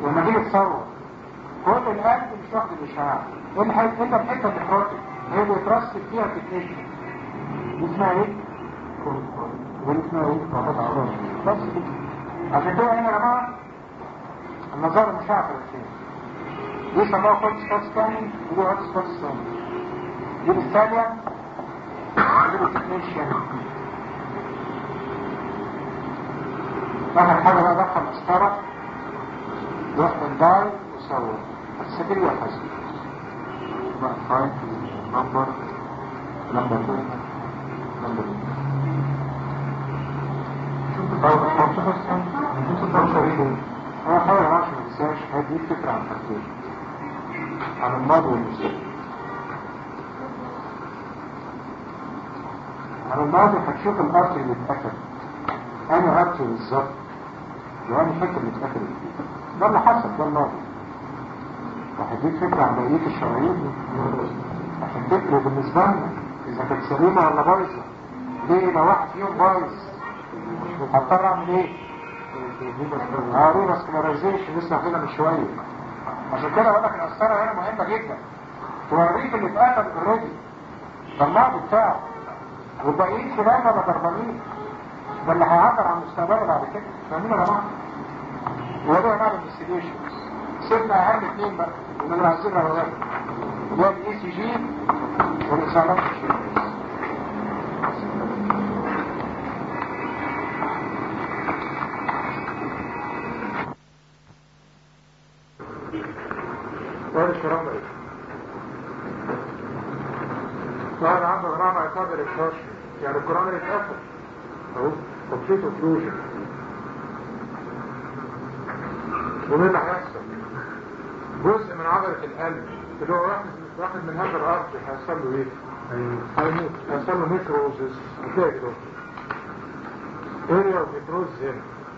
ولما تيجي تصور كل القلب مش واخد الاشعاع ايه الحته الا الحته النفروتيك هي اللي اترسب فيها التكنيشن دي اسمها ايه؟ ودي اسمها ايه؟ بس كده عشان كده هنا يا جماعه النظاره مش عارفه الاثنين دي سموها هوت سبوتس تاني ودي هوت سبوتس تاني دي بالثانيه ودي بالتكنيشن اخر حاجه بقى دخل مسطره روح داي وصور السبيل وحسن بقى فاين نمبر نمبر نمبر انا حاول معرفش ما تنساش هدي فكره عن حاجتين عن الماضي والمستقبل عن الماضي هتشوف الارض اللي اتقتل انا ارض بالظبط يعني الحته اللي اتقتلت فيها ده اللي حصل ده الماضي وهديك فكره عن بقيه الشرايين عشان تفرق بالنسبه لنا اذا كانت سليمه ولا بايظه ليه يبقى واحد فيهم بايظ هضطر اعمل ايه؟ اه ريفاسكولاريزيشن لسه واخدها من شويه عشان كده بقول لك القسطره هنا مهمه جدا توريك اللي اتقتل اوريدي ده الماضي بتاعه والباقيين شباب ما ضربانين ده اللي هيعبر عن مستقبله بعد كده فاهمين يا جماعه؟ وده يا جماعه الانفستيجيشن سيبنا اهم اثنين بقى اللي عايزين نعملها اللي هو الاي سي جي والاصابات الشيء وهذا الكلام ده ايه؟ وهذا عنده غرامة يقدر الكشف يعني القرآن يتقفل اهو complete occlusion ومين اللي هيحصل؟ جزء من عضلة القلب اللي هو واحد واحد من هذا الأرض هيحصل له ايه؟ هيموت هيحصل له ميكروزس هتلاقي كده اريا ميكروز هنا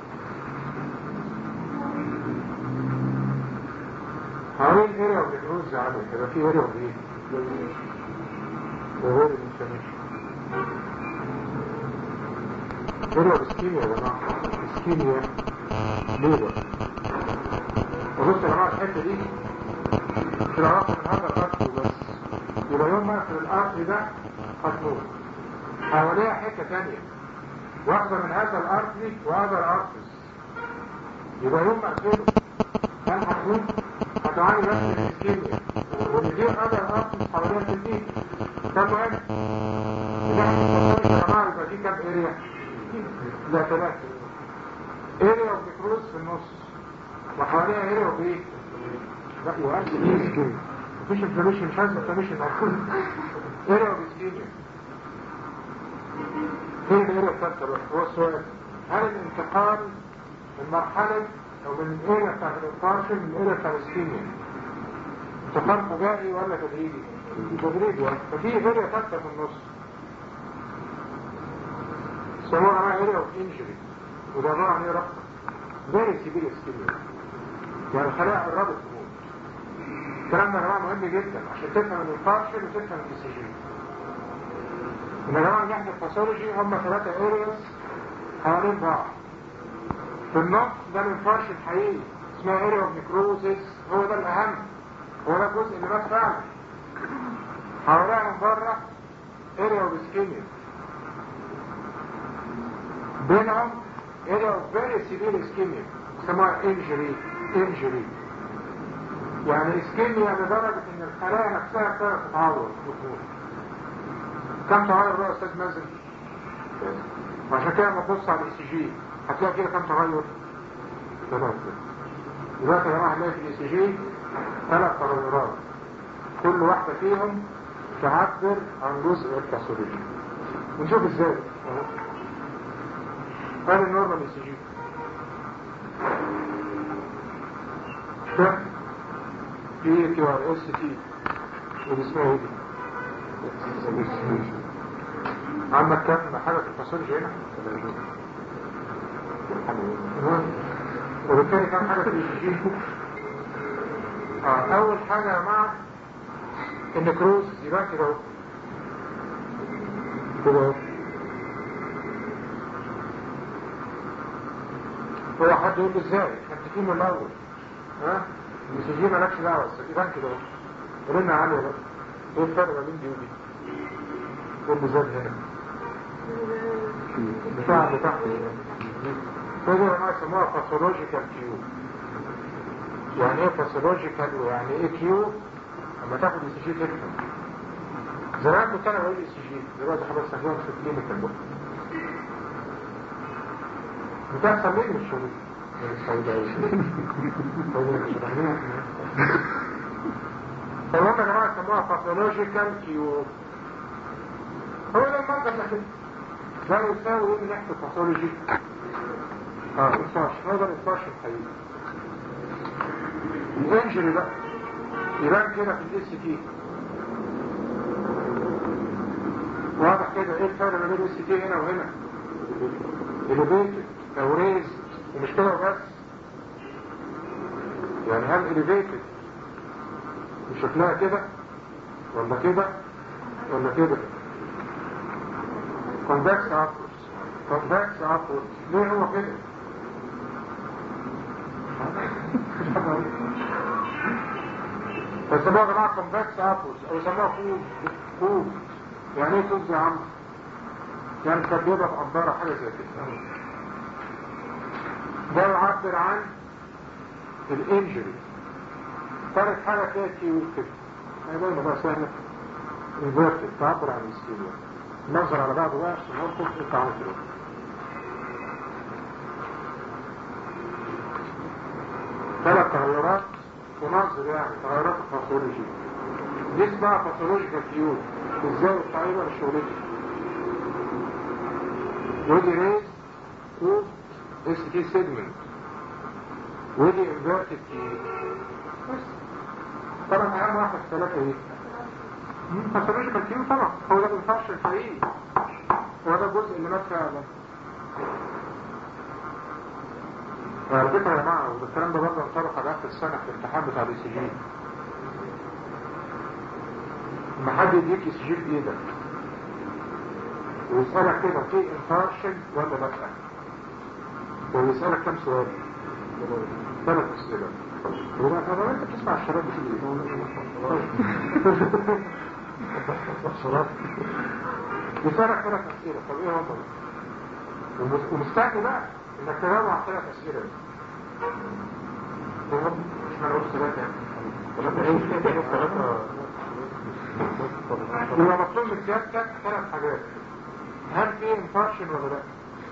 حوالين اريا ميكروز عامل كده في اريا ايه؟ وهو الانفلاميشن اريا اسكيميا يا جماعة اسكيميا ليبر وبص يا جماعة الحتة دي في العلاقة من هذا الأرض بس يبقى يوم ما في الأرض ده هتموت حواليها حتة تانية واخدة من هذا الأرض وهذا الأرض يبقى يوم ما أقفله هل هتموت هتعاني بس من الإسكيميا واللي هذا الأرض حواليها تديك كم مهم؟ إذا احنا يا جماعة يبقى دي كام اريا؟ لا ثلاثة اريا وبيكروز في النص وحواليها اريا وبيه لا وقت دي اسكيميا مفيش انفلاميشن مش عايز انفلاميشن اريا وبيسكيميا هي الاريا الثالثة بقى هو السؤال هل الانتقال من مرحلة او من الاريا بتاعت الانفارشن من الاريا بتاع الاسكيميا انتقال فجائي ولا تدريجي؟ تدريجي ففي اريا ثالثة في النص سموها معاها اريا اوف انجري وده عبارة عن ايه رقم فيري سيفير اسكيميا يعني الخلايا قربت تموت الكلام ده يا جماعه مهم جدا عشان تفهم الانفارشن وتفهم الاي جي ان يا جماعه نحن الباثولوجي هم ثلاثة ارياز حوالين بعض في النص ده الانفارشن الحقيقي اسمها اريا اوف نيكروزيس هو ده الاهم هو ده الجزء اللي مات فعلا حواليها من بره اريا اوف اسكيميا بينهم اريا اوف فيري سيفير اسكيميا اسمها انجري انجري يعني اسكيميا لدرجة ان الخلايا نفسها ابتدت تتعور وتموت كم تغير بقى يا استاذ مازن وعشان كده لما تبص على الاي سي جي هتلاقي كده كم تغير ثلاثة دلوقتي يا جماعه هنلاقي في الاي سي جي ثلاث تغيرات كل واحدة فيهم تعبر عن جزء من الباثولوجي ونشوف ازاي اهو هذا النورمال اي سي جي ده في كيو ار اس تي ودي اسمها ايه دي؟ عندك كام حاجة في الباثولوجي هنا؟ وبالتالي كام حاجة في الاي سي جي؟ اه اول حاجة يا جماعة النكروز يبقى كده اهو كده اهو هو حد يقول لي ازاي؟ احنا متفقين من الاول ها الاي سي جي مالكش دعوه بس يبان كده اهو قولنا عاليه بقى ايه الفرق ما بين دي ودي ايه اللي زاد هنا بتاع بتاع فدي ما يسموها باثولوجيكال كيو يعني ايه باثولوجيكال ويعني ايه كيو اما تاخد اي سي جي تفهم زمان كنت انا بقول اي سي جي دلوقتي خلاص استخدمها في الكلينيكال بقى بتحصل ليه مش شغل فالهم يا جماعه يسموها باثولوجيكال كيو هو ده المنظر ده كده ده يساوي ايه من ناحيه الباثولوجي اه انفارشن هو ده الانفارشن الحقيقي الانجري بقى يبان كده في الاس تي واضح كده ايه الفرق ما بين الاس تي هنا وهنا elevated او raised ومش كده بس يعني هل elevated شكلها كده ولا كده ولا كده convex upwards convex upwards ليه هو كده فسموها يا جماعه convex upwards او يسموها كوب كوب يعني ايه كوب يا عم يعني كانت بيضة عبارة حاجة زي كده ده يعبر عن الانجري ثالث حاجة فيها كيو كده يعني دايما بقى سهلة انفيرتد تعبر عن الاستيليا نظر على بعض بقى عشان نرفض التعامل كده ثلاث تغيرات تنظر يعني تغيرات الفاثولوجي دي اسمها باثولوجيكال كيو ازاي التعيبة الشغلية ودي ريز كوب اس تي سيجمنت ودي انفيرتد كي بس طبعا اهم واحد في الثلاثه ايه؟ باثولوجيكال كيو طبعا هو ده الفرش الحقيقي هو ده الجزء اللي مات فعلا وعلى فكره يا جماعه والكلام ده برضه انطبق على اخر السنه في الامتحان بتاع الاي سي جي لما حد يديك اي سي جي بايدك ويسألك كده في انفارشن ولا لا ويسألك كم سؤال ثلاث اسئلة يبقى طب انت بتسمع الشباب بتيجي الشباب يسألك ثلاث اسئلة طب ايه هم ومستعد بقى انك تجاوب على ثلاث اسئلة مش هنقول ثلاثة يعني ثلاثة يبقى مطلوب من سيادتك ثلاث حاجات هل في انفارشن ولا لا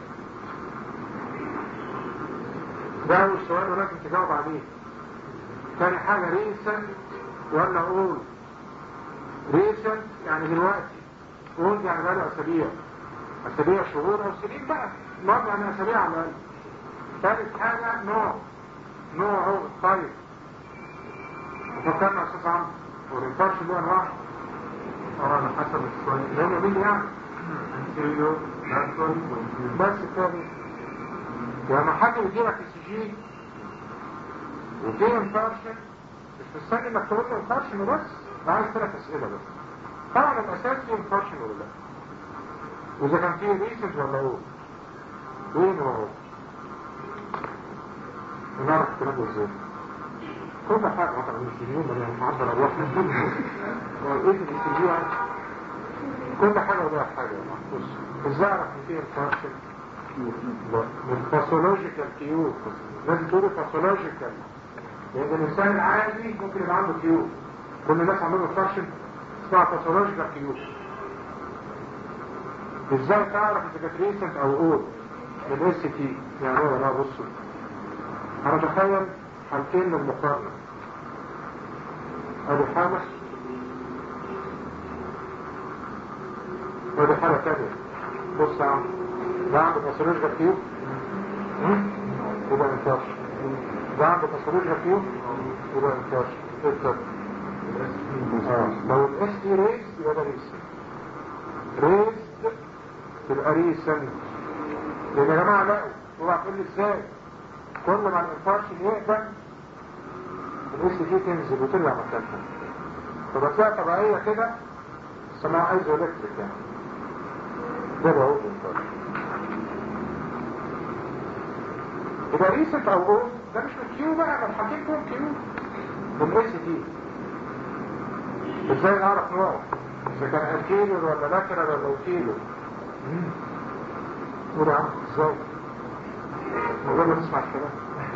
ده اول سؤال ولازم تجاوب عليه ثاني حاجة ريسنت ولا اول ريسنت يعني دلوقتي اول يعني بقى اسابيع اسابيع شهور او سنين بقى مرة يعني اسابيع على الاقل ثالث حاجة نوع نوع هو طيب فكرنا استاذ عمرو والانفارشن له انواع اه على حسب السؤال لانه مين يعني انتيريور لاترال بس كده لما حد يديلك السي جي وفيه انفارشن مش مستني انك تقول له انفارشن وبس ده عايز ثلاث اسئله بس طبعا الاساس فيه انفارشن ولا لا واذا كان فيه ريسنت ولا هو وين هو ونعرف الكلام ده ازاي كل حاجه مثلا من السجين اللي معبر الله وايه السجين كل حاجه ولا حاجه بص ازاي اعرف ان فيه انفارشن من باثولوجيكال كيو لازم تقولوا باثولوجيكال لان الانسان العادي ممكن يبقى عنده كيو كل الناس عندهم انفارشن اسمها باثولوجيكال كيو ازاي تعرف اذا كانت ريسنت او اول بالاس تي يعني هو لا بصوا انا بتخيل حالتين للمقارنه ادي حاله ودي حاله ثانيه بص يا عم ده عنده باثولوجيكال كيو يبقى انفاش ده عنده باثولوجيكال كيو يبقى انفاش ايه الفرق؟ اه لو الاس تي ريز يبقى ده ريسن ريز تبقى ريسن لان يا جماعه لا اوعى تقول لي ازاي كل ما الانفارشن يقدم الاس تي تنزل وترجع مكانها تبقى فيها طبيعيه كده اسمها ايزو الكتريك يعني ده بقى هو الانفارشن يبقى ريسنت او اول ده مش بالكيو بقى ده الحقيقة كيو بالاس تي ازاي نعرف نوعه اذا كان الكيلو ولا لاترال ولا اوكيلو قول يا عم ازاي من غير ما تسمع الكلام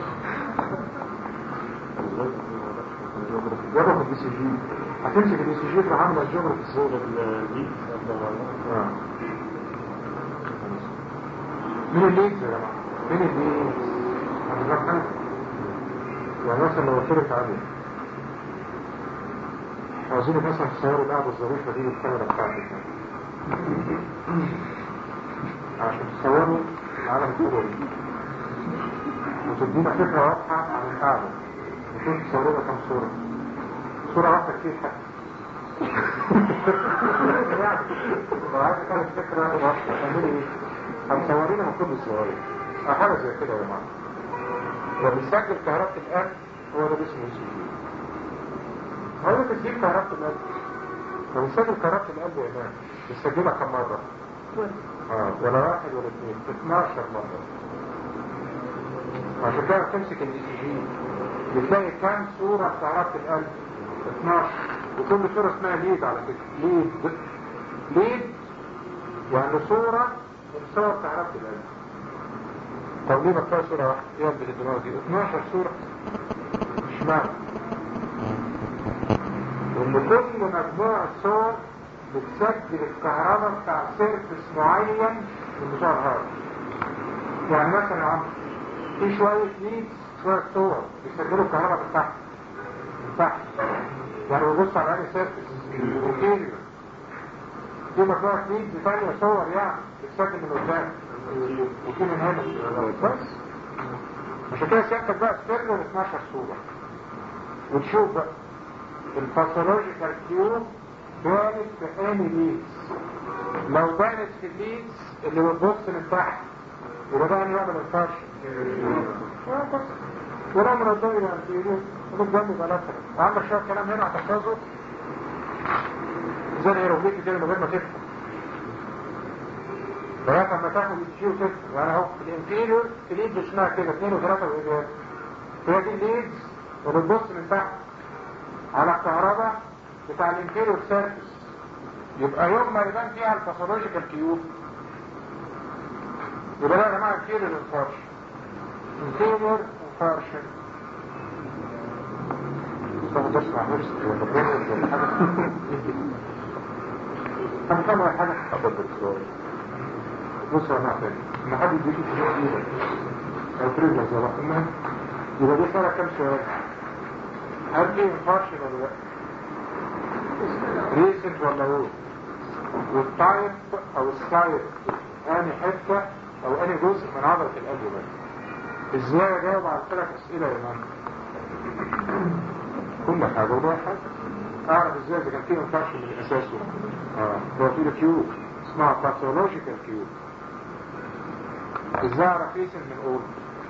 جرب البي سي جي هتمسك البي سي جي تروح عامله الجغرافي ازاي آه. مين الليدز يا جماعه مين الليدز هنفهم يعني مثلا لو قلت عليه عاوزينك مثلا تصوروا القعده الظريفه دي بالكاميرا بتاعتك عشان تصوروا العالم كله وتدينا فكره واضحه عن القعده وكنت تصوروا لها كام صوره صوره واحده كتير حتى لو عايز تعمل فكره واضحه تعملي ايه؟ هتصورينا من كل الصواريخ أو حاجه زي كده يا جماعه لو بيسجل كهرباء القلب هو ده اسمه اي سي جي هو ده تسجيل كهرباء القلب لو بيسجل كهرباء القلب يا ايمان بيسجلها كم مره؟ اه ولا واحد ولا اثنين 12 مره عشان كده تمسك الاي سي جي بتلاقي كام صوره كهرباء القلب 12 وكل صوره اسمها ليد على فكره ليد ليد يعني صوره من صور كهرباء القلب طب ليه بقى صورة واحدة يلبس الدماغ دي 12 صورة مش معنى ان كل مجموعة صور بتسجل الكهرباء بتاع سيرفس معين من بتوع الهارد يعني مثلا يا عم في شوية ليدز شوية صور بيسجلوا الكهرباء من تحت من تحت يعني بيبص على انهي سيرفس اوكي في مجموعة ليدز ثانية صور يعني بتسجل من قدام وفي من هنا بس عشان كده سيادتك بقى تفرق ال 12 صورة وتشوف بقى الباثولوجيكال كيوب بانت في اني ليدز لو بانت في الليدز اللي بتبص من تحت يبقى ده اني واحدة ما ينفعش وده من الدايرة الانتيريور ومن جنب يبقى لاترال وعندك شوية كلام هنا هتحفظه زي الهيروغليفي كده من غير ما تفهم لغايه اما تاخد الجيو تفهم يعني اهو في الانتيريور في ليد اسمها كده اثنين وثلاثة وايجاد هي دي الليدز وبتبص من تحت على الكهرباء بتاع الانتيريور سيرفيس يبقى يوم ما يبان فيها الباثولوجيكال كيوب يبقى ده يا جماعه انتيريور انفارشن انتيريور انفارشن استنى تسمع نفسك ولا بريمز ولا حاجه كم كم ولا حاجه اتفضل بالدكتور بص يا معتاد ان حد يديك فلوس ايدك او تريد زي ما يبقى دي صار كم سؤال هل دي انفارشن ولا لا ريسنت ولا هو والتايب او السايد اني حته او اني جزء من عضله القلب بس ازاي اجاوب على ثلاث اسئله يا مان كل حاجه وده حاجه اعرف ازاي اذا كان في انفارشن من اساسه اه هو في كيوب اسمها باثولوجيكال كيوب ازاي اعرف ريسن من اول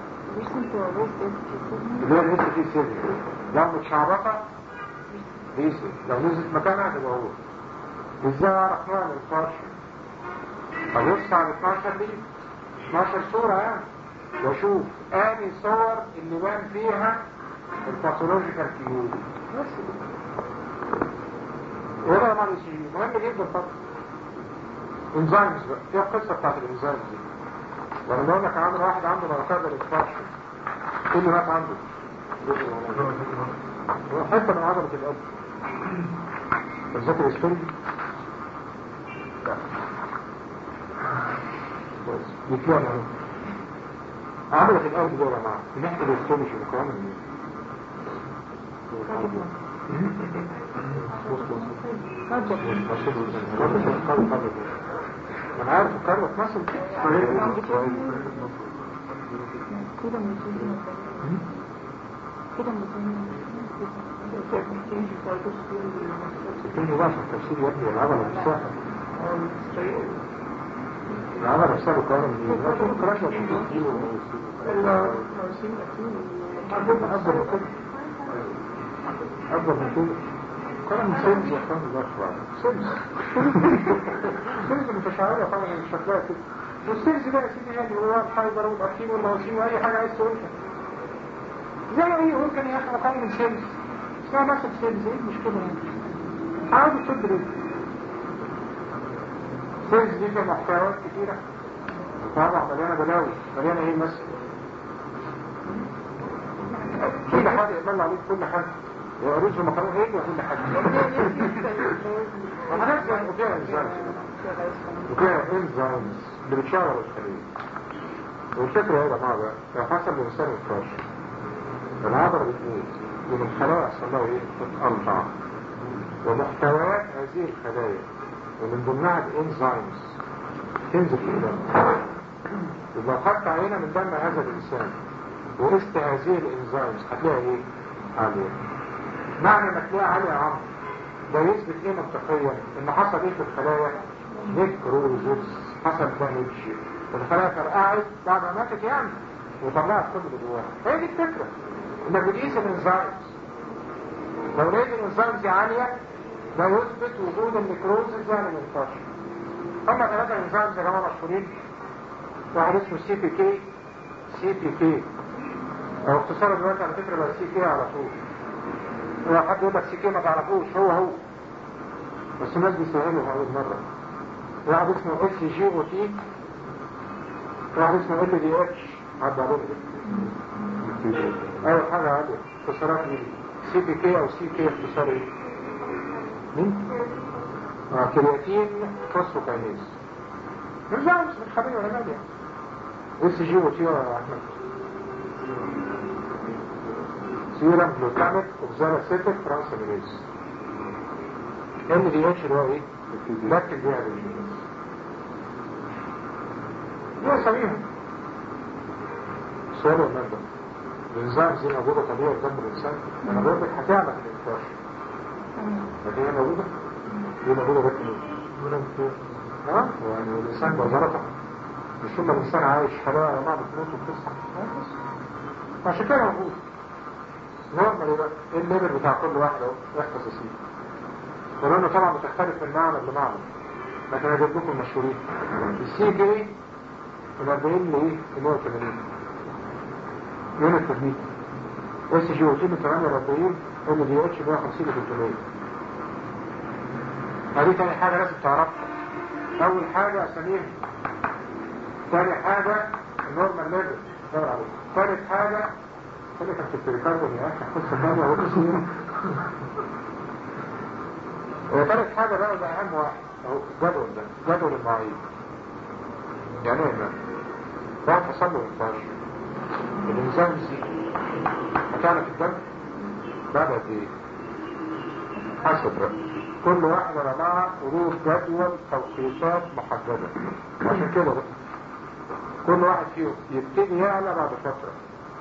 اللي هي لسه في سر لو متشعبطه ريسن لو نزلت مكانها تبقى هو ازاي اعرف نوع الانفارشن ابص على 12 دي 12 صورة يعني واشوف اني صور اللي بان فيها الباثولوجيكال كيوب بس وده معنى شيء مهم جدا طبعا انزيمز بقى ايه القصه بتاعت الانزيمز دي وانا بقول لك عامل واحد عنده مايوكاردال انفاركشن كل مات عنده حته من عضله القلب تذكر الستوري يطلع اهو عضله القلب دي يا جماعه من ناحيه الاستومي شو مكون من انا عارف الكاربة مثلا كده مزيد كده كل بقى في التفسير يا ابني العضلة نفسها العضلة نفسها بكارة من ايه؟ لا تقول كراش ولا أكبر من كده أكبر من كده كلام سيلز يا اخوان الله اكبر سيلز سيلز متشعرة طبعا شكلها كده والسيلز ده يا سيدي يعني هو الفايبر والاركين والمواسين واي حاجة عايز تقولها زي ايه ممكن يا اخي مقام من سيلز اسمها مثلا سيلز ايه المشكلة يعني عادي طب ليه سيلز دي فيها محتويات كتيرة طبعا مليانة بلاوي مليانة ايه مثلا كل حاجة يقبل عليك كل حاجة يا رز ومكرونة ايه يا كل حاجة وحاجات زي وفيها انزيمز وفيها انزيمز اللي بتشغل الخلية والفكرة ايه يا جماعة بقى على حسب الانسان الفراش العبرة بتقول من الخلايا يحصل لها ايه تتقطع ومحتويات هذه الخلايا ومن ضمنها الانزيمز تنزل في الدم يبقى خدت عينة من دم هذا الانسان وقست هذه الانزيمز هتلاقيها ايه عالية معنى انك تلاقيها عالية يا عمرو ده يثبت ايه منطقيا ان حصل ايه في الخلايا نيكروزس حصل دامج الخلايا فرقعت بعد ما ماتت يعني وطلعت كل اللي جواها هي دي الفكرة انك بتقيس الانزيمز لو لقيت الانزيمز عالية ده يثبت وجود النيكروزس يعني ما ينفعش هما ثلاثة انزيمز يا جماعة مشهورين واحد اسمه سي بي كي سي بي كي او اختصار دلوقتي على فكرة بقى سي كي على طول هو حد يقول لك سي كي ما تعرفوش هو هو بس الناس بيسهلوا في اول مرة واحد اسمه اس جي او تي واحد اسمه ال دي اتش عدى عليه اول حاجة عادي اختصارات مين سي بي كي او سي كي اختصار ايه مين اه كرياتين فوسفوكاينيز من زعمس من خبير ولا مالي اس جي او تي يا احمد سيرم جلوتاميك اوكزالاسيتيك ترانسامينيز ال دي اتش اللي هو ايه لاكتيك دي دي اساميهم سؤال ولا ده الانزيم دي موجوده طبيعي في دم الانسان انا بقول لك هتعمل الانفاش لكن هي موجوده دي موجوده بس ها يعني الانسان بوزارته مش ثم الانسان عايش خلايا على بعض بتموت وبتصحى عشان كده موجود نورمال يبقى ايه الليفل بتاع كل واحد اهو يحفظ يسيب ولانه طبعا بتختلف من معنى لمعنى لكن انا جايب لكم المشهورين السي كي من 40 لايه؟ ل 180 يونت ترميم اس جي او تي من 48 ام دي اتش 150 ل 300 هذه تاني حاجة لازم تعرفها أول حاجة أساميهم تاني حاجة النورمال ليفل دور عليه ثالث حاجة كده كانت في التريكاردون يا أخي قصة تانية وقصة ثالث حاجة بقى ده أهم واحد أهو الجدول ده جدول المواعيد يعني ايه ده؟ واحد حصل له انفاش الانسان دي هتعرف الدم بعد قد ايه؟ حسب بقى كل واحدة مع ورود جدول توقيتات محددة عشان كده بقى كل واحد فيهم يبتدي يعلى بعد فترة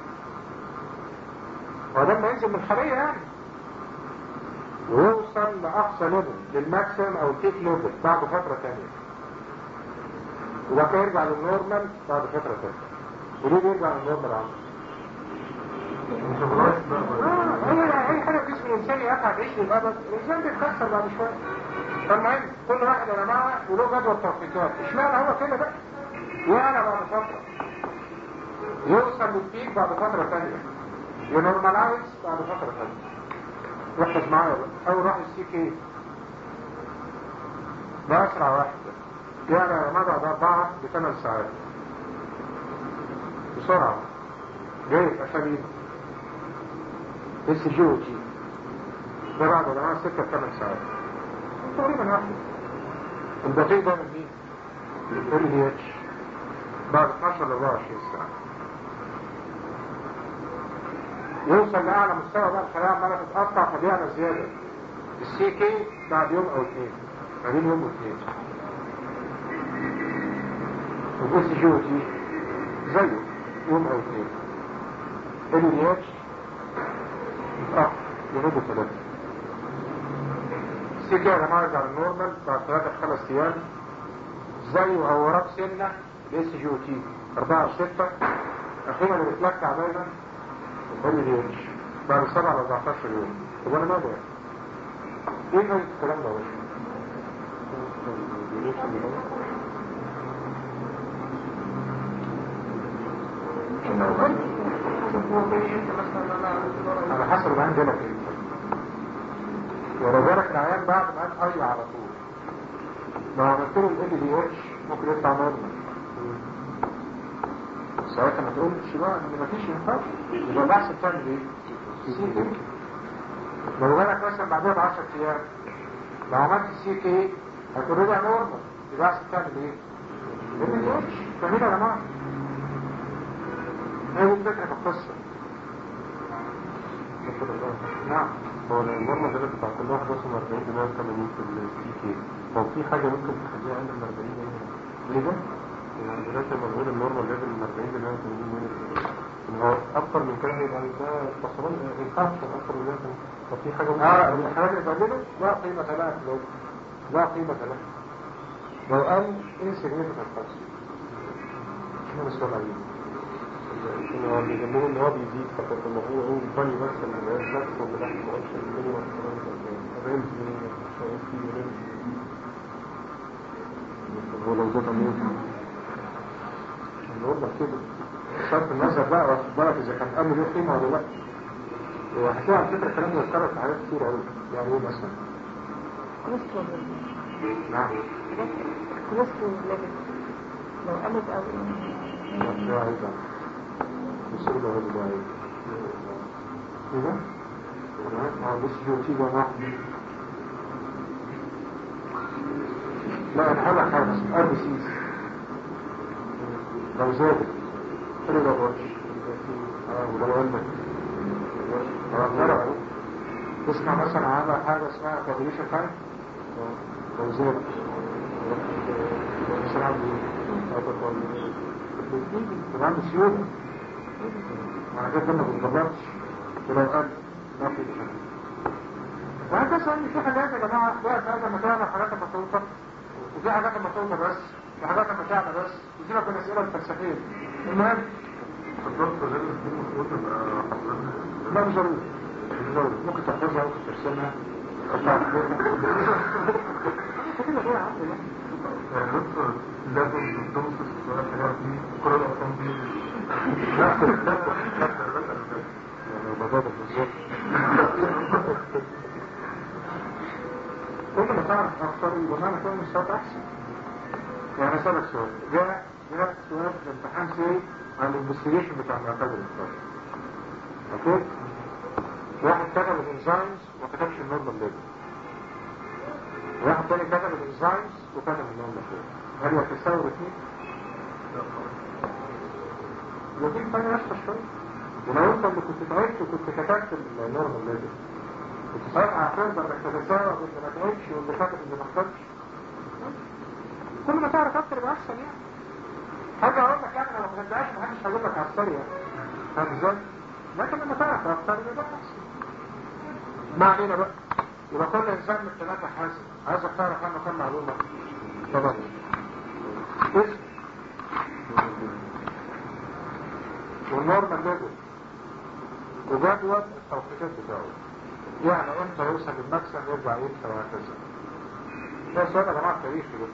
وده ما ينزل من الخلية يعني ويوصل لأقصى ليفل للماكسيم أو البيك ليفل بعد فترة تانية وبعد كده يرجع للنورمال بعد فترة تانية وليه بيرجع للنورمال عنده؟ آه، اي حاجة في جسم الانسان يقع تعيش للابد الانسان بيتكسر بعد شوية فالمهم كل واحد يا جماعة وله جدول توقيتات اشمعنى هو كده بقى يعلى بعد فترة يوصل للبيك بعد فترة تانية ينورمالايز بعد فترة تانية ركز معايا بقى اول واحد السي كي ده اسرع واحد يعني مدى اربعة بثمان ساعات بسرعة جاي في اساليب اس جي او تي ده بعد جماعة ستة ثمان ساعات تقريبا واحد البطيء ده من مين؟ ال دي اتش بعد 12 ل 24 ساعة يوصل لأعلى مستوى بقى الخلايا عمالة تتقطع فبيعلى زيادة السي كي بعد يوم أو اثنين بعدين يوم واثنين والاس جي او تي زيه يوم أو اثنين ال دي اتش متأخر يومين ثلاثة السي كي يا جماعة يرجع للنورمال بعد ثلاثة خمس أيام زيه أو وراك سنة الاس جي او تي أربعة وستة أخيرا اللي بتلكع دايما ال دي اتش بعد سبعة ل 14 يوم طب أنا ماذا يعني؟ إيه فايدة الكلام ده يا باشا؟ على حسب العين جالك ايه ولو جالك العيان بعد ما قال اي على طول لو عملت له ال دي اتش ممكن يطلع نورمال ساعتها ما تقولش بقى ان مفيش ينفع يبقى الاحسن تعمل ايه؟ سي كي لو جالك مثلا بعدها ب 10 ايام لو عملت سي كي هتقول رجع نورمال يبقى احسن تعمل ايه؟ ال دي اتش فاهمين يا جماعه؟ هي دي الفكره في القصه نعم هو النورمال ده بتاع كل واحد وصل 40 دماغ 80 في السي كي هو في حاجة ممكن تخليها أقل من 40 دماغ ليه ده؟ يعني دلوقتي لما بقول النورمال ليفل من 40 دماغ 80 دماغ إن هو أكتر من كده هيبقى ده فصلان ما ينفعش أكتر من كده طب في حاجة ممكن اه الحاجات اللي بتعمله لا قيمة لها لو لا قيمة لها لو قال insignificant خالص شنو مسؤول عليه إن هو بيجنبه إن هو بيزيد فقط إن هو هو البني بس اللي بقى بس واللي تحت ما قلتش المينيمم رينج مش هيبقى في رينج هو لو زاد عمود النورمال كده صرف النظر بقى واخد بالك اذا كان قال له قيمة ولا لا وهتلاقي على فكرة الكلام ده اتكرر في حاجات كتير قوي يعني ايه مثلا كوليسترول نعم كوليسترول ليفل لو قلت او مشروع عايزة بصير له هذا بعيد كده اه بص جو تيجي واحد لا الحالة خالص ار بي سيز لو زادت كده ده وحش اه ولو قلبك اه فرق تسمع مثلا على حاجة اسمها كابوليشن تايم لو زادت مثلا عندي طبعا عنده سيولة معنى كده ما بنضبطش ولو قل ما في مشاكل وهكذا ان في حاجات يا جماعه بقى هذا مكان حاجات مطلوبه وفي حاجات مطلوبه بس في حاجات مشاعر بس وسيبك من الاسئله الفلسفيه المهم الضغط غير دي المفروض تبقى حضرتك لا مش ضروري مش ضروري ممكن تحفظها ممكن ترسمها تطلع في كده كده عادي يعني يعني بص لازم الدوسس والحاجات دي كل الأرقام دي لا يعني بضابط بالظبط كل ما تعرف اكتر يبقى معنى كده مستواك احسن يعني اسالك سؤال جاء جاء سؤال في الامتحان سي عن الانفستيجيشن بتاع المعتاد الانفستيجيشن اوكي واحد كتب الانزيمز وما كتبش النورمال ليفل واحد تاني كتب الانزيمز وكتب النورمال ليفل هل يتساوي الاثنين؟ لكن تاني اشطر شويه ولو انت اللي كنت تعبت وكنت كتبت النورمال ليفل كنت ساعتها هتقدر انك تتساوى واللي ما تعبش واللي كتب اللي ما كتبش كل ما تعرف اكتر يبقى احسن يعني حاجه اقول لك يعني لو ما كتبتهاش ما حدش هيقول لك على السريع فاهم ازاي؟ لكن لما تعرف اكتر يبقى احسن ما علينا بقى يبقى كل انسان من الثلاثه حاسب عايزك تعرف عنه كم معلومه طبعا اسم والنورمال ليفل وجدول التوقيتات بتاعه يعني امتى يوصل للمكسب يرجع يمتى وهكذا ده سؤال يا جماعه تاريخي بس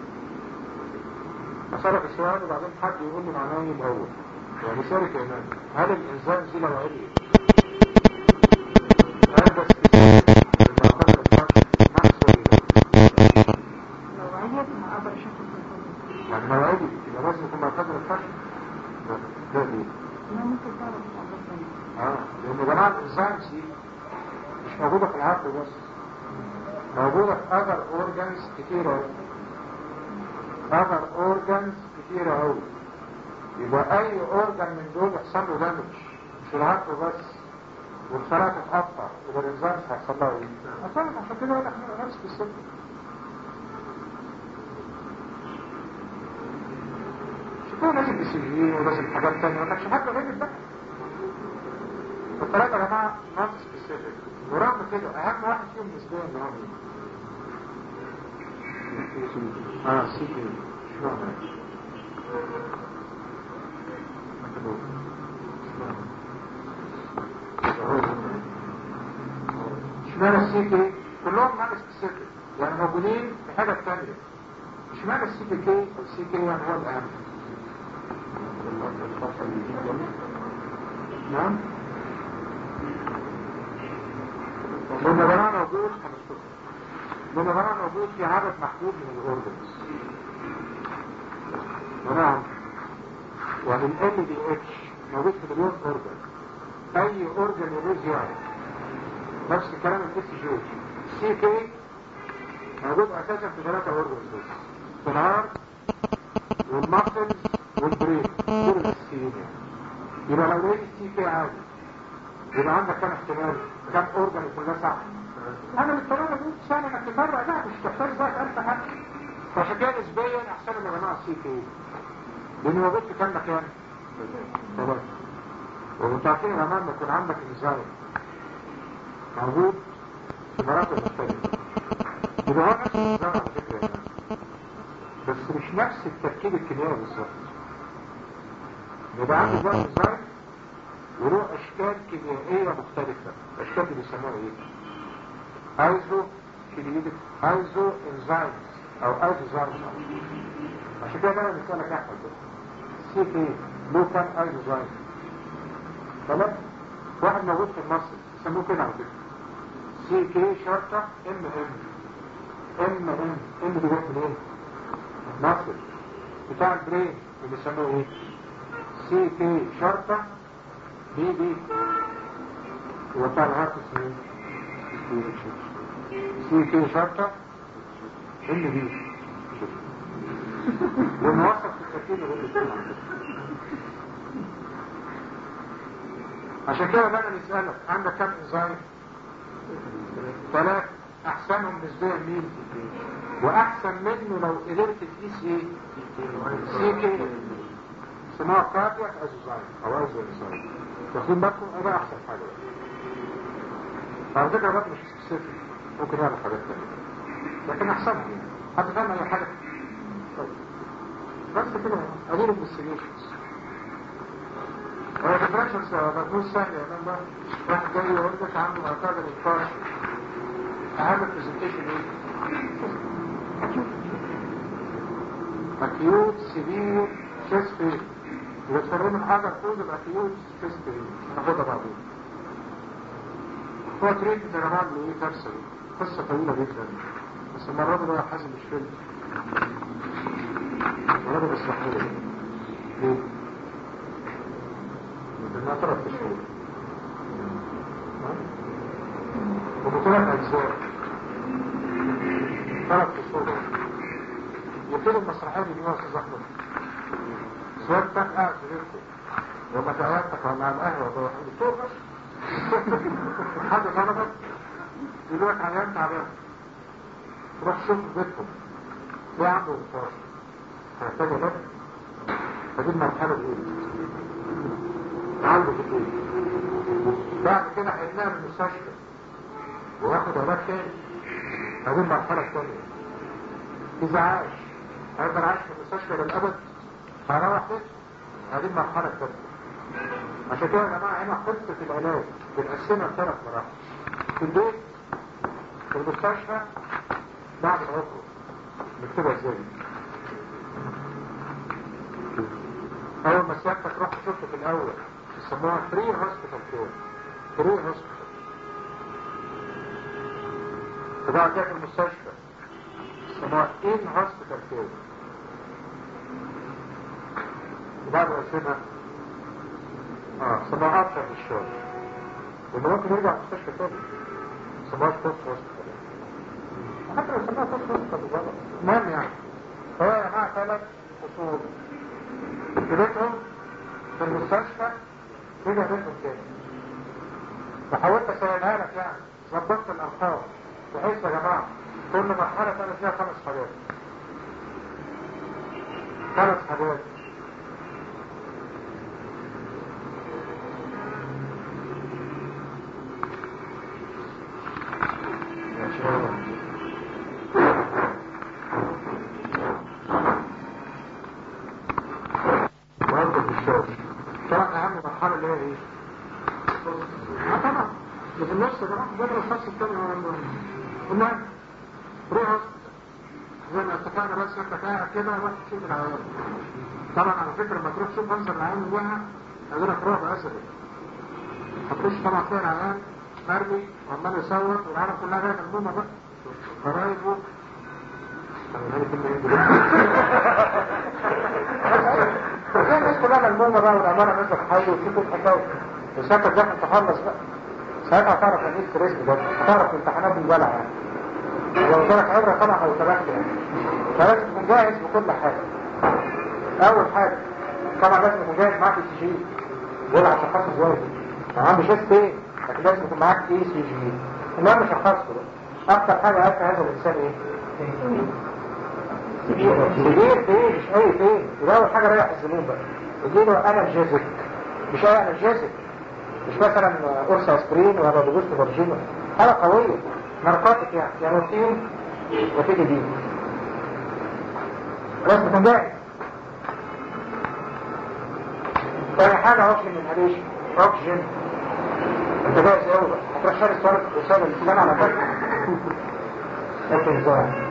أسألك السؤال وبعدين حد يقول لي معناه ايه الأول يعني سؤالي كمان هل الإنسان دي لو علي هل بس المعتبر الفرق نفسه لو عيت ما اقدر اشوف الفيلم يعني لو علي يبقى لازم يكون معتبر الفرق ده ليه؟ ما ممكن تعرف تعرف منه اه لان جماعة الانزيمز دي مش موجودة في العقل بس موجودة في other organs كتيرة أوي other organs كتيرة أوي يبقى أي organ من دول يحصل له دامج مش العقل بس والخلايا تتقطع يبقى الانزيمز هيحصل لها ايه؟ أصلا عشان كده يقول لك نفس بالسبب شوفوا لازم بسجين ولازم حاجات تانية ما كانش حد راجل بقى الثلاثة يا جماعة نون سبيسيفيك ورغم كده أهم واحد فيهم نسبيا اللي هو مين؟ اه سي بي شو معنى؟ اشمعنى السي كي؟ كلهم نون سبيسيفيك يعني موجودين في حاجة تانية اشمعنى السي بي كي والسي كي يعني هو الأهم؟ نعم والنظران موجود والنظران موجود في عدد محدود من الاورجنز ونعم وال LDH موجود في مليون اورجن اي اورجن يلوز يعني نفس الكلام الاس جي اتش سي كي موجود اساسا في ثلاثة اورجنز بس في الهارت والماسلز والبرين دول الاساسيين يعني يبقى لو لقيت السي كي عادي يبقى عندك كام احتمال كام اورجن كلها صح انا بالطريقه دي سهل انك تفرق لا مش تحتاج بقى تألف حاجه فعشان كده نسبيا احسن من جماعه السي كي لانه موجود في كام مكان ثلاثة وانتوا عارفين يا جماعه لما يكون عندك انزايم موجود في مناطق مختلفه يبقى هو نفس النظام على فكره يعني. بس مش نفس التركيب الكيميائي بالظبط يبقى عندي بقى انزايم وله اشكال كيميائيه مختلفه الاشكال دي بيسموها ايه ايزو كيميائي ايزو انزايمز او ايزوزايمز عشان كده انا بسالك احمد سي كي له كام ايزوزايمز تمام واحد موجود في المصر يسموه كده على فكره سي كي شرطه ام ام ام ام ام دي جت من ايه؟ مصر بتاع البرين اللي بيسموه ايه؟ سي كي شرطه بي بي هو بتاع الهارت اسمه سي كي شرطه ام بي والموصف في التركيب اللي بيسموه عشان كده بقى نسألك عندك كم انزايم ثلاث احسنهم نسبيا مين واحسن منه لو قدرت تقيس ايه سي كي اسمها كاردياك ازوزايم او ازو انزايم واخدين بالكم ده احسن حاجه على فكره ده مش سبيسيفيك ممكن يعمل حاجات تانية لكن احسنها يعني حد فاهم اي حاجه طيب. بس كده ادير انفستيجيشنز هو الديفرنشنز مجهول سهل يا مان بقى واحد جاي يقول لك عنده معتقد الفرش اهم برزنتيشن ايه؟ اكيوت سيفير شيست بين يبقى تفرموا الحاجه تقول يبقى اكيوت شيست بين ناخدها بعدين هو تريد يا جماعه اللي ايه كارثه قصه طويله جدا بس المره دي بقى حازم مش فيلم المره دي بسمح له ليه؟ لأنها ثلاث شهور وبطولة أجزاء ثلاث شهور يبتدي المسرحية دي يا أستاذ أحمد سيادتك قاعد في بيتكم وما سألتك مع القهوة ده الدكتور بس حد طلبك يقول لك عيان تعبان تروح تشوف في بيتكم ليه عنده انفاش هيحتاج ده فدي المرحلة الأولى عنده في البيت بعد كده هيتنقل من المستشفى وياخد علاج تاني هذه المرحلة الثانية إذا عاش هيفضل عايش في المستشفى للأبد هيروح بيته هذه المرحلة الثانية عشان كده يا جماعة هنا قصة العلاج بنقسمها لثلاث مراحل في البيت في المستشفى بعد العقل نكتبها ازاي اول ما سيادتك رحت شفت في الاول يسموها فري هوسبيتال كير فري هوسبيتال وبعد كده في المستشفى يسموها ان هوسبيتال كير وبعد ما يسيبها اه يسموها اكتر من الشغل لانه ممكن يرجع المستشفى تاني يسموهاش بوست هوسبيتال حتى لو يسموها بوست هوسبيتال بالظبط المهم يعني فهو يا جماعه ثلاث اصول في بيتهم في المستشفى رجع بيتهم تاني فحاولت اسهلها لك يعني ظبطت الارقام بحيث يا جماعه كل مرحله كان فيها خمس حاجات خمس حاجات برضه في الشغل طبعا اهم مرحله اللي هي ايه؟ اه طبعا اللي في النص ده بره الفصل الثاني هو المهم المهم روح هوسبيتال زي ما اتفقنا بس انت قاعد كده روح تشوف العيان طبعا على فكره لما تروح تشوف منظر العيان جواها هيقول لك رعب اسدي هتخش طبعا تلاقي العيان مرمي وعمال يصوت والعالم كلها جايه ملمومه بقى قرايبه زي الناس كلها ملمومه بقى والعماره نازله في حاجه وتشوفوا الحكايه وساعتها تدخل تخلص بقى ساعتها هتعرف ان ايه ستريس بجد هتعرف الامتحانات بالبلع يعني لو جالك عبره طبعا هيتبعك يعني فلازم تكون جاهز بكل حاجه اول حاجه طبعا لازم تكون جاهز معاك السي جي دول هتشخصوا ازاي طبعا مش اس ايه لكن لازم يكون معاك اي سي جي المهم شخصته اكتر حاجه عارفه هذا الانسان ايه سرير فين مش اي فين يبقى اول حاجه رايح الزبون بقى يجيله انرجيزك مش اي انرجيزك مش مثلا قرص اسبرين ولا بوجوست فورجينا حاجه قويه ناركوتيك يعني يا مورفين وتيجي دي لازم تكون جاهز تاني حاجه اوكسجين انهاليشن اوكسجين انت جاهز قوي بقى هتروح شاري الصوره الرساله الاسلام على فكره لكن ازاي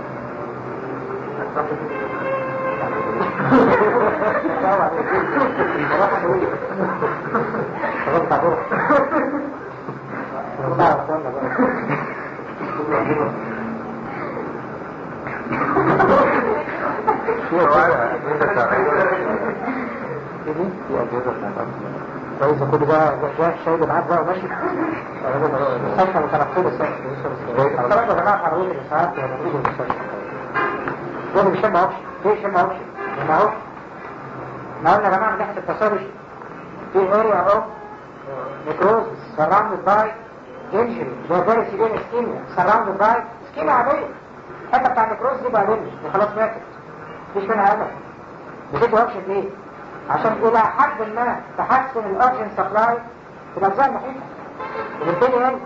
كويس كل ده جاء الشاهد معاك بقى وماشي مستشفى متنقلة طبعا يا جماعة حرامين الإسعاف ولا نريد المستشفى دول مش شم اوبشن ليه شم اوبشن ما هو ما قلنا يا جماعه من ناحيه التصرف في اريا اوف نيكروز سراوندد باي انجري ده فيري سيفير اسكيميا سراوندد باي اسكيميا عاديه الحته بتاع النيكروز دي بقى دي خلاص ماتت مفيش منها امل بتدي اوبشن ليه؟ عشان الى حد ما تحسن الاوكسجين سبلاي في الاجزاء المحيطه وبالتالي يعني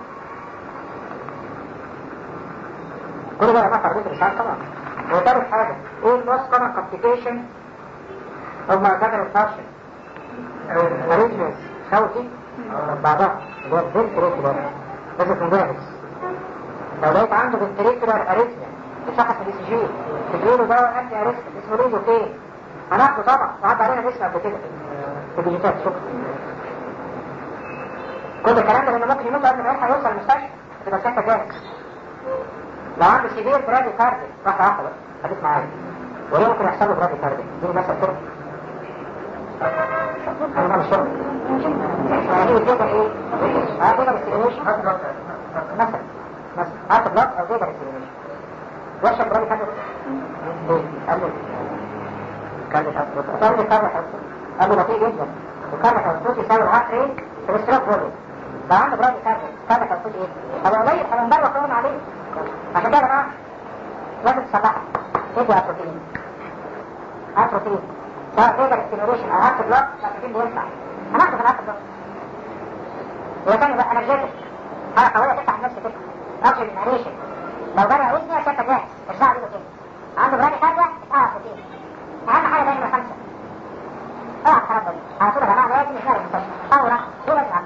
كل ده يا جماعه تربيط الاشعاع طبعا وثالث حاجة ايه النص كمان كومبليكيشن او ما كان الفاشن اريثميس خوتي بعدها اللي هو الفنتريكولار لازم يكون جاهز لو لقيت عنده فنتريكولار اريثميا تشخص الاي سي جي تديله دواء انتي اريثميا اسمه ليزوكين هناخده طبعا وعد علينا الاسم قبل كده في الديجيتال شكرا كل الكلام ده لانه ممكن يموت قبل ما يلحق يوصل المستشفى تبقى ساعتها جاهز لو عنده سيفير برادي كاردي واحدة واحدة بس خليك معايا وليه ممكن يحصل له برادي كاردي دي مثلا طرق انا ما مش شرط يعني الجيجا ايه؟ اه جيجا بالسيلينيشن مثلا مثلا هات بلاك او جيجا بالسيلينيشن واشرب برادي كاردي ايه؟ قال له كاردي كاردي قال له كاردي قال له بطيء جدا وكاردي كاردي يساوي الهارت ريت في الاستراك فوليوم لو عنده برادي كاردي كاردي كاردي ايه؟ هو قليل انا من بره قانون عليه عشان كده يا جماعه لازم تصلحها تدي اتروفين اتروفين سواء تقدر ستيميوليشن او هارت بلوك الاتروفين بينفع هناخده في الهارت بلوك هو تاني بقى انرجيتك حاجه قويه تفتح نفس كده اوكسجين انهاليشن لو جرى اسمي عشان جاهز ارجع له كده عنده برادي كارdia اه اتروفين اهم حاجه دايما خمسه اه خلاص على طول يا جماعه لازم يشتغل المستشفى فورا دول لازم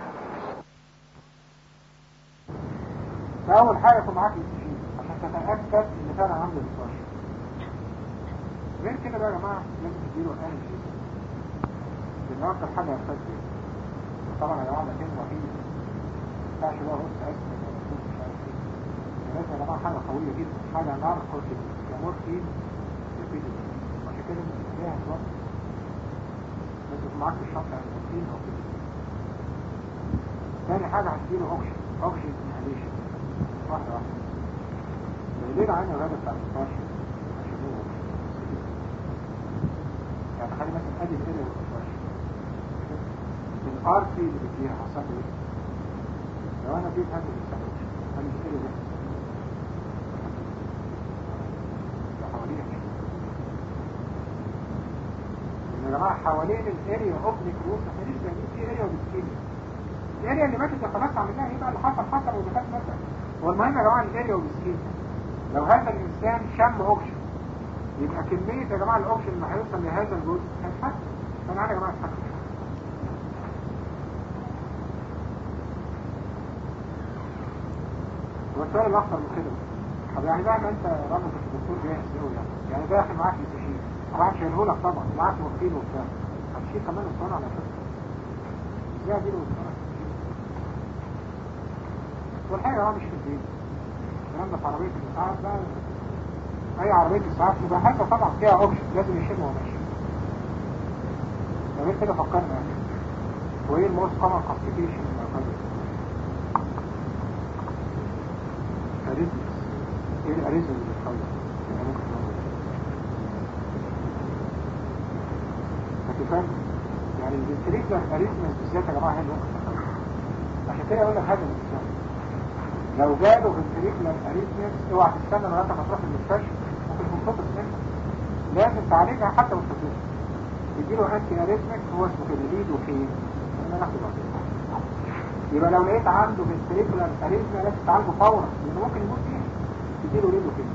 فأول حاجة يكون معاك الاكسجين عشان تتأكد إن فعلا عنده انتشار غير كده بقى يا جماعة لازم تديله انرجي لأن أكتر حاجة يحتاج فيها طبعا يا جماعة ده كلمة وحيد ما ينفعش بقى بص أسف مش عارف ايه لازم يا جماعة حاجة قوية جدا حاجة نار قوية يا مورفين يا بيدو عشان كده مش بتلاقيها بالظبط لازم يكون معاك في الشنطة مورفين أو بيدو تاني حاجة هتديله أوكسجين أوكسجين انهاليشن واحدة واحدة ليه العين الغابة بتاع 16 عشان هو يعني خلي مثلا ادي الاريا وال 16 الار سي اللي بتجيها حصل ايه؟ لو انا جيت هذا السبب هل الاريا ده ده حواليها يا جماعة حوالين الاريا اوف نيكروس احنا لسه جايبين في اريا وبسكيميا الاريا اللي ماتت ده خلاص عملناها ايه بقى اللي حصل حصل وده كانت مثلا هو المهم يا جماعه الاريا والسكيميا لو هذا الانسان شم اوكسجين يبقى كمية يا جماعة الاوكسجين اللي هيوصل لهذا الجزء هيتحسن فانا عارف يا جماعة اتحسن والسؤال الاخطر من كده طب يعني بقى ما انت راجل مش دكتور جاهز قوي يعني يعني داخل معاك يستشير طبعا شايله لك طبعا معاك وكيل وبتاع هتشيل كمان الصنع على فكره ازاي اديله الصنع والحقيقة هو مش في البيت الكلام ده في عربية الإسعاف بقى أي عربية إسعاف مجهزة طبعا فيها أوبشن لازم يشم وهو ماشي طب كده فكرنا يعني وإيه الموست كومن كومبليكيشن أريزمس إيه الأريزم اللي بتخلص؟ يعني ممكن نقول هتفهم؟ يعني الفنتريكولار أريزمس بالذات يا جماعة هي اللي ممكن تخلص عشان كده أقول لك هذا الإنسان لو جاله فنتريكولار أريزمس اوعى تستنى لغاية ما تروح المستشفى ممكن تنفطس منها لازم تعالجها حتى وانت طفل يديله انتي اريزمك هو اسمه كده ليد وفين انا ناخد يبقى لو لقيت عنده فنتريكولار اريزما لازم تعالجه فورا لانه ممكن يموت فيها تديله ليد وفين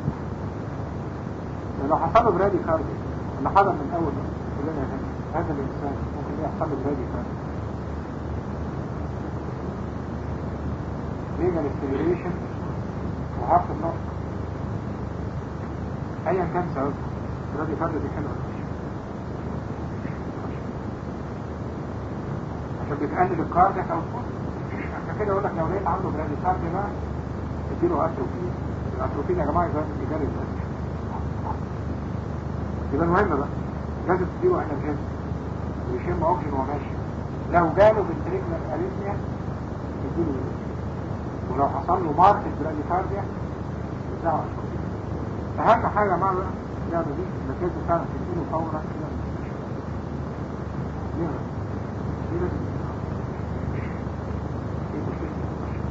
لو حصل له برادي كاردي اللي حصل من اول كلنا هذا الانسان ممكن يحصل له برادي كاردي ريجال ستيميوليشن وعرف النقط ايا كان سبب برادي كاردي دي حلوه عشان بتقلل الكارديك اوتبوت عشان كده اقول لك لو لقيت عنده برادي كاردي بقى اديله اتروفين الاتروفين يا جماعه يبقى يجري الدم يبقى المهم بقى لازم تديله انرجيزم ويشم اوكسجين وهو ماشي لو جاله بالتريكلر اريثميا يديله ولو حصل له ماركت براديكارديا يدعه اهم حاجه مع بقى اللعبه دي انك لازم تعرف تديله فورا كده ليه بقى؟ ليه لازم ايه مشكلة؟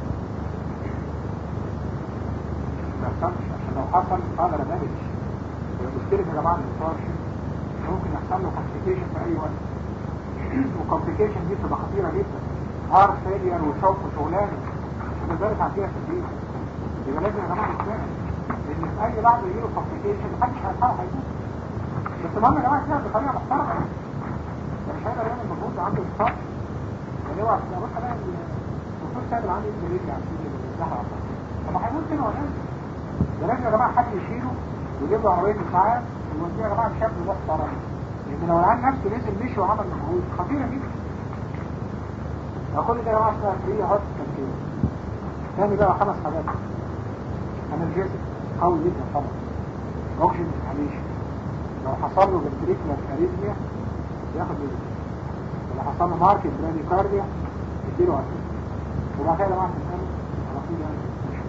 ما يحصلش عشان لو حصل قادر دامج المشكلة يا جماعة الانفارشن ممكن يحصل له كومبليكيشن في اي وقت والكومبليكيشن دي بتبقى خطيرة جدا هارت فيلير وشوك وشغلانة مش هتقدر تعديها في البيت يبقى لازم يا جماعة نتفاهم لان في اي لحظة يجيله كومبليكيشن محدش هيلحقه هيموت بس المهم يا جماعة كده بطريقة محترمة ده مش هيقدر يعمل مجهود عنده انفارش يعني اوعى تبقى بقى الدكتور سابر عنده ايه رجع كده بالزحمة طب ما هيموت كده ولا ده لازم يا جماعة حد يشيله ويجيب له عربية إسعاف ويوديه يا جماعة بشكل محترم لأن لو العيال نفسه نزل مشي وعمل مجهود خطيرة جدا أقول ده يا جماعة اسمها فري هوت كانتين تاني بقى خمس حاجات أنرجيزم قوي جدا طبعا أوكسجين انهاليشن لو حصل له فنتريكولار اريثميا ياخد منه ولو حصل له ماركت براديكارديا يديله أكل وبعد كده يا جماعة تسأله على طول يعني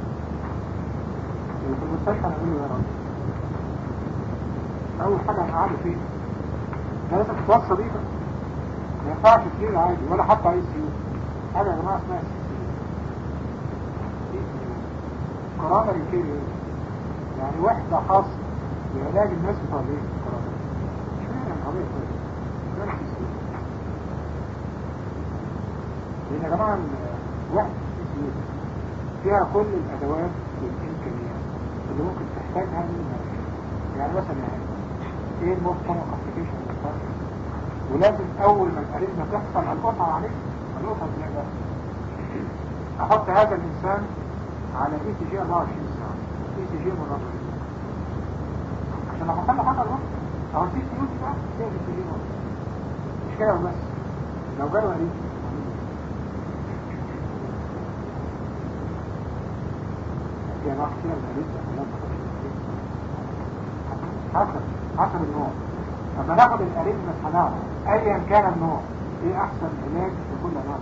في المستشفى نعمل له يا راجل اول حاجة هنقعده فين ده لازم تتوصى بيه بقى ما ينفعش تجيب عادي ولا حتى اي سيو حاجة يا جماعة اسمها سي كورونا ريكيريو يعني وحدة خاصة لعلاج الناس بتوع ايه كورونا مش معنى القضية كويس ده مش سي لان يا جماعة الوحدة سي فيها كل الادوات والامكانيات اللي ممكن تحتاجها من المرضى يعني مثلا يعني ايه الموست كومن كومبليكيشن ولازم اول ما الاريزما تحصل هنقطع عليه هنقطع ازاي بقى احط هذا الانسان على اي تي جي 24 ساعه اي تي جي مرة عشان لو حصل له حاجه الوقت او السي تي يو دي بقى سيب السي جي مش كده وبس لو جاله اريزما في انواع كتير من الاريزما حسب حسب النوع لما ناخد الاريزما هنعرف ايا كان النوع ايه احسن علاج لكل انواع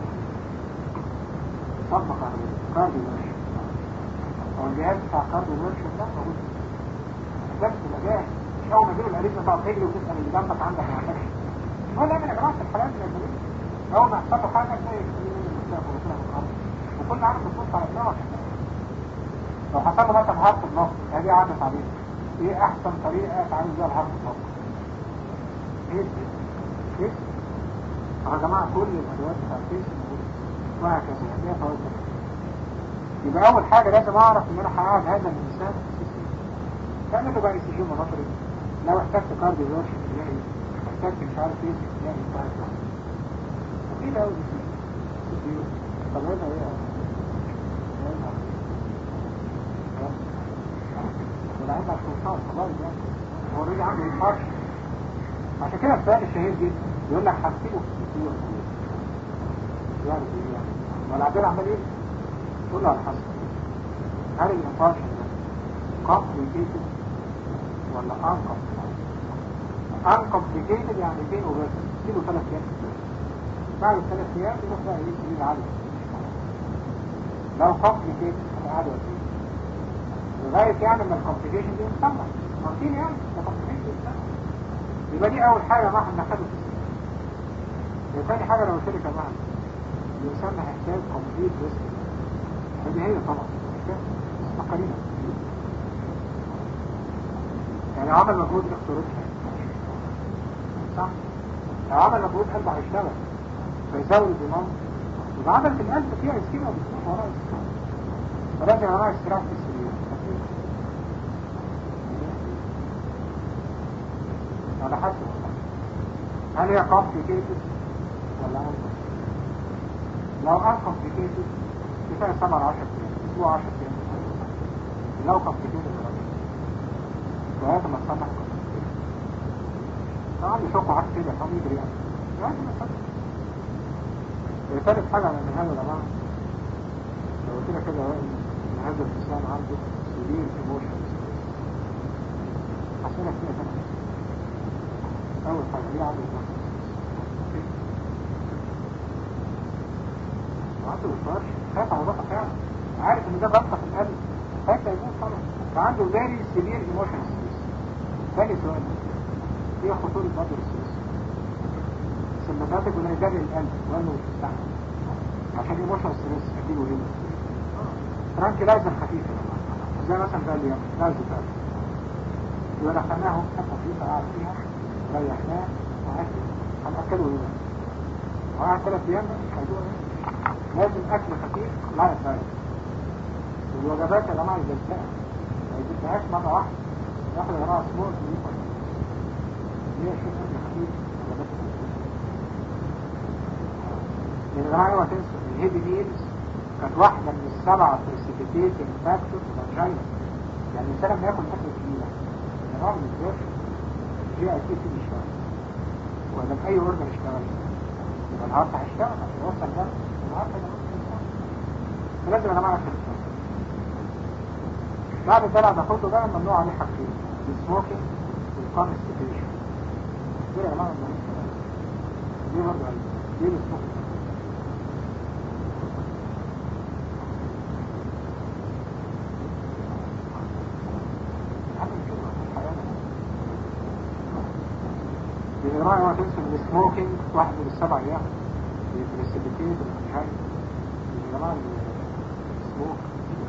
طبق على كارديو ميرشن او الجهاز بتاع كارديو ميرشن ده موجود بس العلاج مش اول ما تجيله الاريزما تقعد تجري وتسال اللي جنبك عندك ما عندكش هو اللي يعمل يا جماعه في الحالات اللي زي اول ما يحصل له حاجه تلاقي من المستقبل وطلع من الارض وكل عارف بتبص على دماغه لو حصل له مثلا هارت النص هذه عدت عليه ايه احسن طريقة تعمل بيها الهارت النص ايه ايه طب يا جماعة كل الادوات بتاع الكيس وهكذا هي فوائد يبقى اول حاجة لازم اعرف ان انا هقعد هذا الانسان تعمل له بقى اي سي جي مناطري لو احتجت كارديو ورش تلاقي احتجت مش عارف ايه تلاقي بتاعت وفي ده طب ايه ده ايه والعين مع السلطان خلاص يعني هو الراجل عنده الفرش عشان كده السؤال الشهير جدا يقول لك هكتبه في الدكتور يعني ايه يعني ما العدال عمال ايه تقول له على حسب هل الانفارشن ده complicated ولا uncomplicated uncomplicated يعني فين وبس سيبه ثلاث ايام بعد الثلاث ايام يروح بقى ايه سرير عالي لو complicated هتقعدوا قد ايه لغاية يعني ما الكومبليكيشن دي مستمر عارفين يعني ده complication مستمر يبقى دي أول حاجة ما احنا ناخدها في السنة وثاني حاجة لو قلت لك يا جماعة الإنسان هيحتاج كومبليت ريسك هذه هي طبعا قليلة يعني عمل مجهود اختراقي صح لو عمل مجهود قلبه هيشتغل فيزود الدماغ يبقى عمل في القلب فيها اسكيمة وبتكون وراء اسكيمة ولازم يا جماعة استراحة في السرير على حسب هل هي complicated ولا uncomplicated لو uncomplicated كفاية 7 10 ايام اسبوع 10 ايام لو complicated ولا لغاية ما تصنع complicated طبعا يشوفوا حاجة كده فهم يجري يعني لغاية ما تصنع ثالث حاجة من هذا يا جماعة لو قلت لك كده ان هذا الانسان عنده سبيل ايموشنز حسنا فيها كده اول حاجة ليه عنده ايموشنز عنده وشوش خايف على ضغط فعلا عارف ان ده ضغط في القلب خايف يموت طبعا فعنده very severe emotional stress ثاني سؤال ايه خطورة بدر السويس سمباتاتك ولا جري القلب وانه مش مستحمل عشان ايموشنال ستريس اديله ايه ترانكلايزر خفيف يا جماعه زي مثلا ده اليوم لازم بقى يبقى دخلناهم حته خفيفه قاعد فيها ريحناه وقعد هنأكله ايه وقعد ثلاث ايام هيدوق ايه لازم اكل خفيف لا يفعل والوجبات يا جماعه يجزأها ما يجزأهاش مره واحده ياخد يا جماعه سمول ليه شوف اكل خفيف وجبات خفيف يا جماعه اوعى تنسوا الهيفي ميلز كانت واحده من السبعه بريسيبيتيتنج فاكتور في الفاجينا يعني الانسان لما ياكل اكل تقيله النوع من الزيت جي اكيد فيه شويه ولا في اي اورجن اشتغل يبقى الهارت هيشتغل عشان يوصل ده الهارت ده فلازم انا اعرف الاسلام بعد الدلع باخده بقى ممنوع عليه حاجتين السموكينج والكونستيبيشن دول يا جماعه ممنوعين دي برضه عليه دي السموكينج بالرأي وتنسوا من السموكينج واحد من السبع ايام البريسيبيتيت والمشاي يا جماعة السموك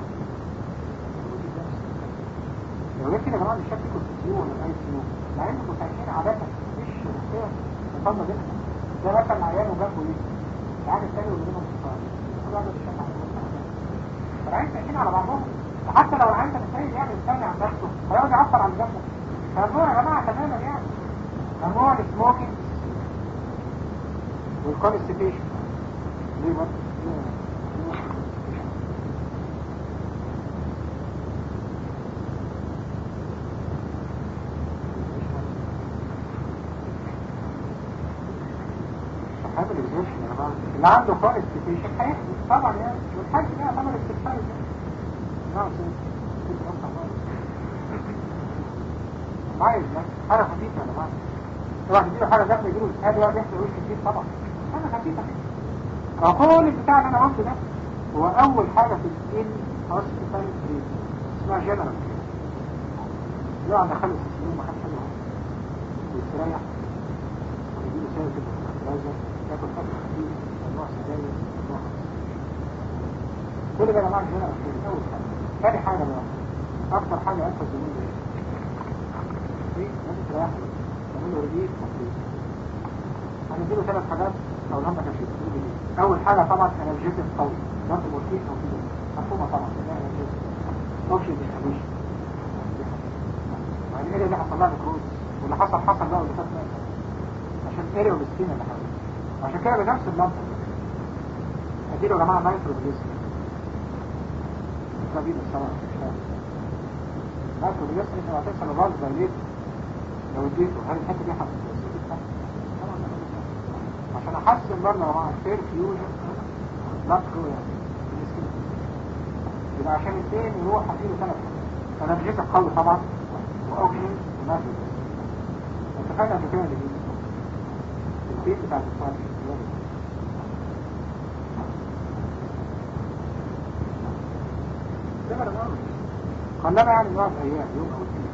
لو جبت يا جماعة مش شكل كنتيو ولا اي سموك مع ان المساعدين عادة مش شخصية مصمم بينها ده مثلا عيان وجنبه ايه العيان التاني واللي بينهم صفار كل واحد بيشتغل على العيان ساكنين على بعضهم وحتى لو العيان ده مستني يعمل الثاني عن نفسه هيقعد يعبر عن جنبه فالموضوع يا جماعة تماما يعني ممنوع السموكينج والكونستيبيشن ليه برضه؟ هذا الإكزيشن يا جماعة اللي عنده كونستيبيشن هيحدث طبعا يعني والحاج ده طبعا الاستكشاف نعم معايا حاجة خفيفة يا جماعة واحد يجيله حاجة داخل يجيله الاسهال واحد يحصل وش كتير طبعا حاجة خفيفة فكل البتاع اللي انا قلته ده هو اول حاجة في السكين هوسبيتال تريد اسمها جنرال يقعد خمس سنين ما خدش حاجة ويستريح ويجيله سيرة كده فرتلايزر ياكل اكل خفيف ممنوع سجاير ممنوع كل ده يا جماعة جنرال تريد اول حاجة ثاني حاجة بقى اكتر حاجة انفع الزمين ده ايه لازم تريح تعمله ريليف مفروض هنديله ثلاث حاجات او لما تشيل اول حاجة طبعا انرجيتك قوي ضغط مورفين او كده مفهومة طبعا ده انرجيتك اوبشن ديستريبيوشن بعدين ايه اللي حصل لها نكروز واللي حصل حصل بقى واللي فات فات عشان ايريا ومسكينة اللي حصل عشان كده بنفس المنطق اديله يا جماعة نايترو بليسكي ده بيبقى السبب نايترو بليسكي انت هتنسى الغاز دايليت لو اديته هل الحته دي هتتوصل عشان احسن برضه يا جماعه الفير فيوجن لا ترو يعني يبقى عشان الدين يروح هتجيله ثلاث انرجيتك قوي طبعا واوكسجين ونازل انت فاهم قبل كده اللي البيت بتاع الفرش خلانا يعني نقعد ايام يوم او اثنين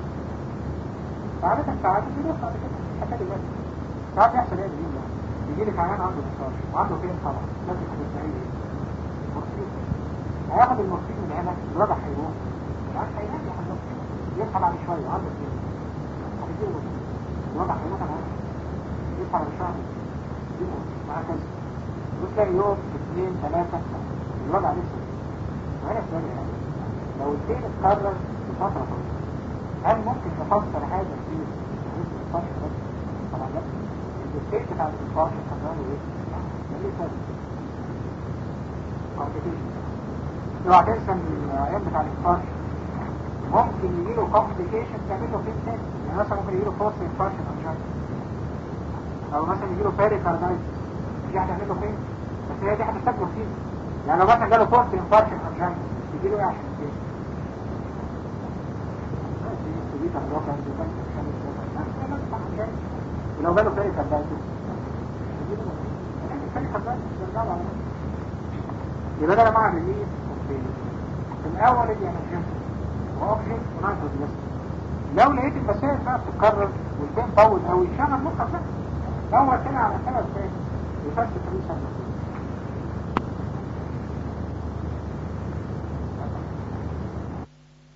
فعادة ساعات بيروح بعد كده حكاية بس ساعات يحصل ايه باليوم ده يجي لك عيان عنده مستشفى وعنده فين طبعا لازم تستعيد ايه مورفين هياخد المورفين من هنا الوضع هيروح مش عارف هينام يا حضرتك يصحى بعد شوية عنده فين هتديله مورفين الوضع هيروح انا عارف يصحى بعد شهر يديله مورفين وهكذا وتلاقي يوم اثنين ثلاثة الوضع لسه وهنا سؤال يعني لو الدين اتكرر بفترة طويلة هل ممكن تفسر هذا الدين باسم الفرش بس؟ طبعا لا الدين بتاع الفرش حضرانه ايه؟ ده ليه سبب complication اوعى تنسى ان العيان بتاع الفرش ممكن يجي له complication تعمل له فين تاني يعني مثلا ممكن يجي له فورس انفارشن او او مثلا يجي له بيريكاردايتس دي هتعمل له فين؟ بس هي دي هتحتاج مورفين يعني لو مثلا جاله فورس انفارشن او يجي له ايه عشان ايه؟ ولو جاله فريق كبايته يبقى ده معنى ريليز في الاول اللي انا واوبجكت ونايتروجين لو لقيت المسائل بقى بتتكرر والفين طول قوي شغل مخك بقى دور كده على سبب تاني يفسر طريق سبب